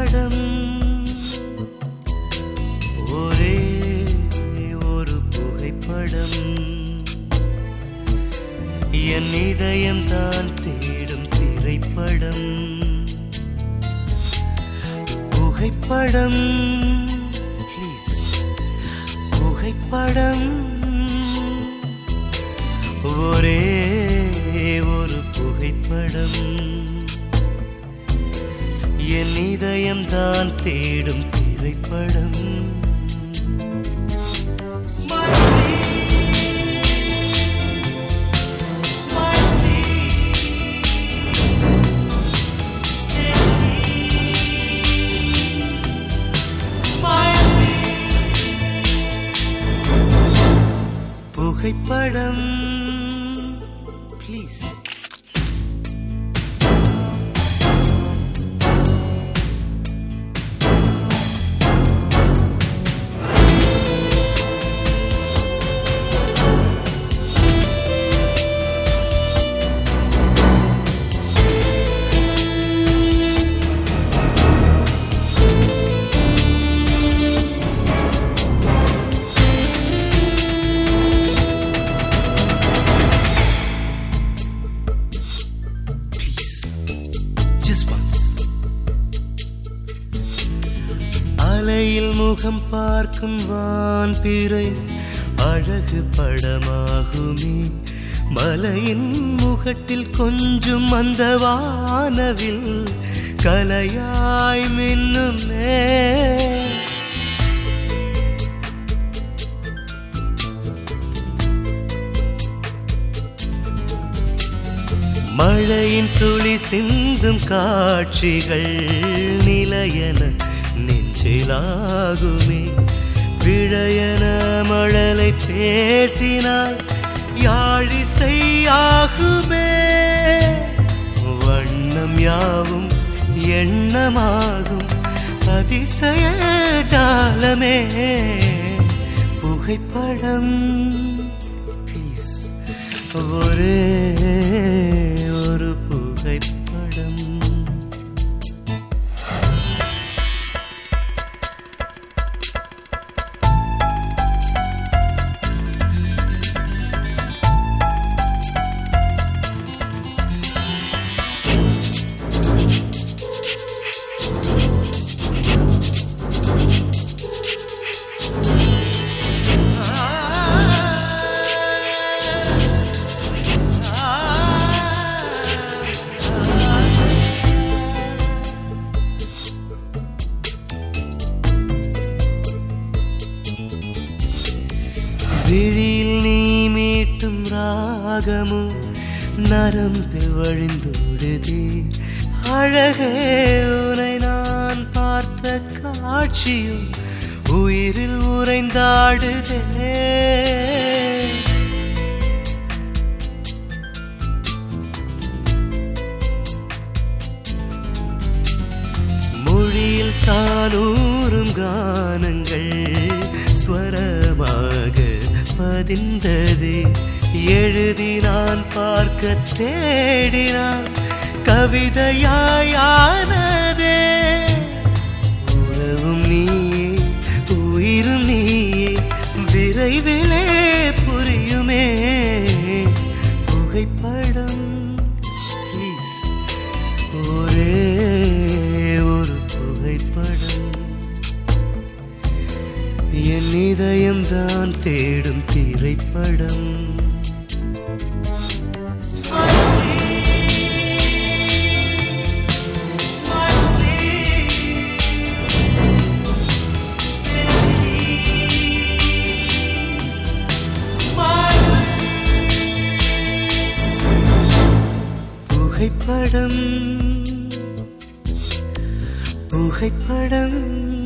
புகைப்படம் ஒரே ஒரு புகைப்படம் என் இதயம் தான் தேடும் திரைப்படம் புகைப்படம் ப்ளீஸ் புகைப்படம் ஒரே ஒரு புகைப்படம் என் இதயம் தான் தேடும் திரைப்படம் புகைப்படம் ப்ளீஸ் ப்ளீஸ் ஜஸ்ட் ஒன்ஸ் அலையில் முகம் பார்க்கும் வான் பிறை அழகு படமாகுமே மலையின் முகட்டில் கொஞ்சம் அந்த வானவில் கலையாய் மின்னுமே மழையின் துளி சிந்தும் காட்சிகள் நிலையன நெஞ்சிலாகுமே விழையன மழலை பேசினால் யாழிசையாகுமே வண்ணம் யாவும் எண்ணமாகும் அதிசய ஜாலமே புகைப்படம் ப்ளீஸ் ஒரே ஒரு புகைப்படம் விழியில் நீ மீட்டும் ராகமும் நரம்பில் வழிந்தோடுதே அழகே உனை நான் பார்த்த காட்சியும் உயிரில் உறைந்தாடுதே மொழியில் தானூறும் கானங்கள் ஸ்வரமாக பதிந்தது எழுதி நான் பார்க்க தேடினான் கவிதையாயானதே உறவும் நீயே உயிரும் நீயே விரைவிலே புரியுமே புகைப்படம் ப்ளீஸ் ஒரே ஒரு புகைப்படம் என் இதயம் தான் தேடும் திரைப்படம் புகைப்படம் புகைப்படம்